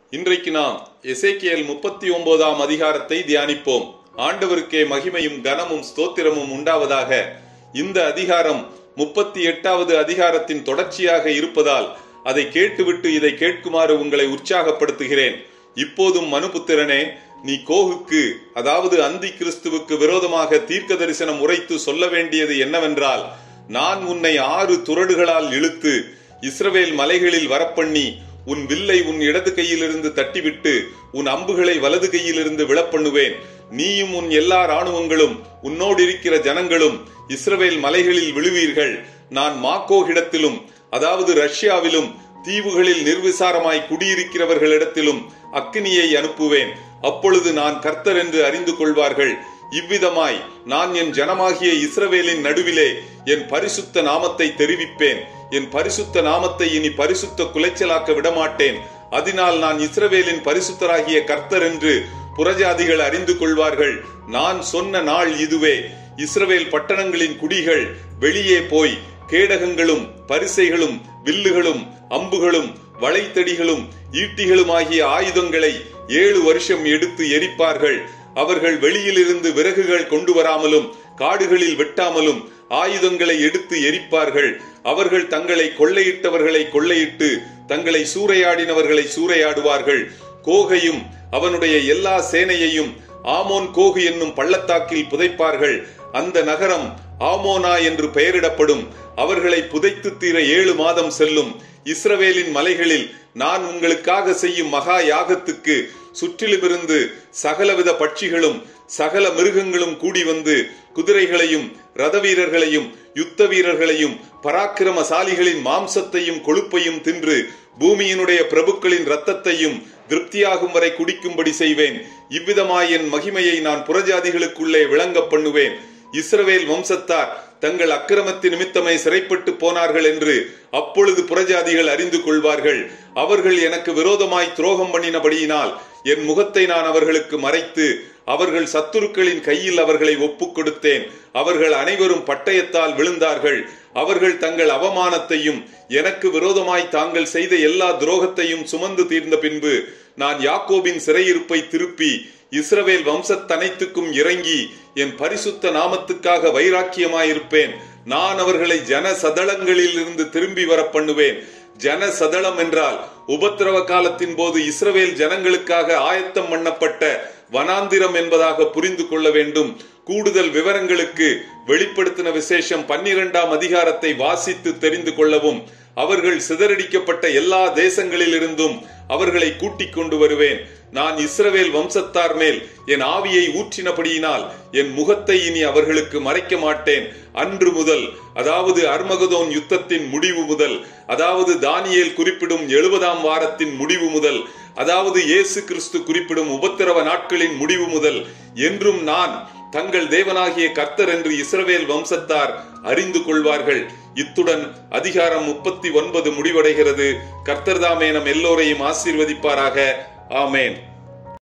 இன்றைக்கு நாம் எசேக்கியேல் முப்பத்தி ஒன்பதாம் அதிகாரத்தை தியானிப்போம் ஆண்டவருக்கே மகிமையும் கனமும் ஸ்தோத்திரமும் உண்டாவதாக இந்த அதிகாரம் முப்பத்தி எட்டாவது அதிகாரத்தின் தொடர்ச்சியாக இருப்பதால் அதை கேட்டுவிட்டு இதை கேட்குமாறு உங்களை உற்சாகப்படுத்துகிறேன் இப்போதும் மனுபுத்திரனே நீ கோகுக்கு அதாவது அந்தி கிறிஸ்துவுக்கு விரோதமாக தீர்க்க தரிசனம் உரைத்து சொல்ல வேண்டியது என்னவென்றால் நான் உன்னை ஆறு துரடுகளால் இழுத்து இஸ்ரவேல் மலைகளில் வரப்பண்ணி உன் வில்லை உன் இடது கையிலிருந்து தட்டிவிட்டு உன் அம்புகளை வலது கையிலிருந்து விழப்பண்ணுவேன் நீயும் உன் எல்லா ராணுவங்களும் உன்னோடு இருக்கிற ஜனங்களும் இஸ்ரவேல் மலைகளில் விழுவீர்கள் நான் மாக்கோகிடத்திலும் அதாவது ரஷ்யாவிலும் தீவுகளில் நிர்விசாரமாய் குடியிருக்கிறவர்களிடத்திலும் அக்னியை அனுப்புவேன் அப்பொழுது நான் கர்த்தர் என்று அறிந்து கொள்வார்கள் இவ்விதமாய் நான் என் ஜனமாகிய இஸ்ரவேலின் நடுவிலே என் பரிசுத்த நாமத்தை தெரிவிப்பேன் என் பரிசுத்த நாமத்தை இனி பரிசுத்த குலைச்சலாக்க விடமாட்டேன் அதனால் நான் இஸ்ரவேலின் பரிசுத்தராகிய கர்த்தர் என்று புறஜாதிகள் அறிந்து கொள்வார்கள் நான் சொன்ன நாள் இதுவே இஸ்ரவேல் பட்டணங்களின் குடிகள் வெளியே போய் கேடகங்களும் பரிசைகளும் வில்லுகளும் அம்புகளும் வளைத்தடிகளும் ஈட்டிகளும் ஆகிய ஆயுதங்களை ஏழு வருஷம் எடுத்து எரிப்பார்கள் அவர்கள் வெளியிலிருந்து விறகுகள் கொண்டு வராமலும் காடுகளில் வெட்டாமலும் ஆயுதங்களை எடுத்து எரிப்பார்கள் அவர்கள் தங்களை கொள்ளையிட்டவர்களை கொள்ளையிட்டு தங்களை சூறையாடினவர்களை சூறையாடுவார்கள் கோகையும் அவனுடைய எல்லா சேனையையும் ஆமோன் கோகு என்னும் பள்ளத்தாக்கில் புதைப்பார்கள் அந்த நகரம் ஆமோனா என்று பெயரிடப்படும் அவர்களை புதைத்து தீர ஏழு மாதம் செல்லும் இஸ்ரவேலின் மலைகளில் நான் உங்களுக்காக செய்யும் மகா யாகத்துக்கு சுற்றிலுமிருந்து சகலவித பட்சிகளும் சகல மிருகங்களும் கூடி வந்து குதிரைகளையும் ரத வீரர்களையும் யுத்த வீரர்களையும் பராக்கிரமசாலிகளின் மாம்சத்தையும் கொழுப்பையும் தின்று பூமியினுடைய பிரபுக்களின் ரத்தத்தையும் திருப்தியாகும் வரை குடிக்கும்படி செய்வேன் இவ்விதமாய் என் மகிமையை நான் புறஜாதிகளுக்குள்ளே விளங்க பண்ணுவேன் இஸ்ரவேல் வம்சத்தார் தங்கள் அக்கிரமத்தின் நிமித்தமை சிறைப்பட்டு போனார்கள் என்று அப்பொழுது புறஜாதிகள் அறிந்து கொள்வார்கள் அவர்கள் எனக்கு விரோதமாய் துரோகம் பண்ணினபடியினால் என் முகத்தை நான் அவர்களுக்கு மறைத்து அவர்கள் சத்துருக்களின் கையில் அவர்களை ஒப்புக் கொடுத்தேன் அவர்கள் அனைவரும் பட்டயத்தால் விழுந்தார்கள் அவர்கள் தங்கள் அவமானத்தையும் எனக்கு விரோதமாய் தாங்கள் செய்த எல்லா துரோகத்தையும் சுமந்து தீர்ந்த பின்பு நான் யாக்கோபின் சிறையிருப்பை திருப்பி இஸ்ரவேல் வம்சத்தனைத்துக்கும் இறங்கி என் பரிசுத்த நாமத்துக்காக வைராக்கியமாயிருப்பேன் நான் அவர்களை ஜன சதளங்களில் இருந்து திரும்பி வர பண்ணுவேன் ஜன சதளம் என்றால் உபத்திரவ காலத்தின் போது இஸ்ரவேல் ஜனங்களுக்காக ஆயத்தம் பண்ணப்பட்ட வனாந்திரம் என்பதாக புரிந்து கொள்ள வேண்டும் கூடுதல் விவரங்களுக்கு வெளிப்படுத்தின விசேஷம் பன்னிரெண்டாம் அதிகாரத்தை வாசித்து தெரிந்து கொள்ளவும் அவர்கள் சிதறடிக்கப்பட்ட எல்லா தேசங்களில் இருந்தும் அவர்களை கூட்டிக் கொண்டு வருவேன் நான் இஸ்ரவேல் வம்சத்தார் மேல் என் ஆவியை ஊற்றினபடியினால் என் முகத்தை இனி அவர்களுக்கு மறைக்க மாட்டேன் அன்று முதல் அதாவது அர்மகதோன் யுத்தத்தின் முடிவு முதல் அதாவது தானியேல் குறிப்பிடும் எழுபதாம் வாரத்தின் முடிவு முதல் அதாவது இயேசு கிறிஸ்து குறிப்பிடும் உபத்திரவ நாட்களின் முடிவு முதல் என்றும் நான் தங்கள் தேவனாகிய கர்த்தர் என்று இஸ்ரவேல் வம்சத்தார் அறிந்து கொள்வார்கள் இத்துடன் அதிகாரம் முப்பத்தி ஒன்பது முடிவடைகிறது கர்த்தர் தாமே நம் எல்லோரையும் ஆசீர்வதிப்பாராக ஆமேன்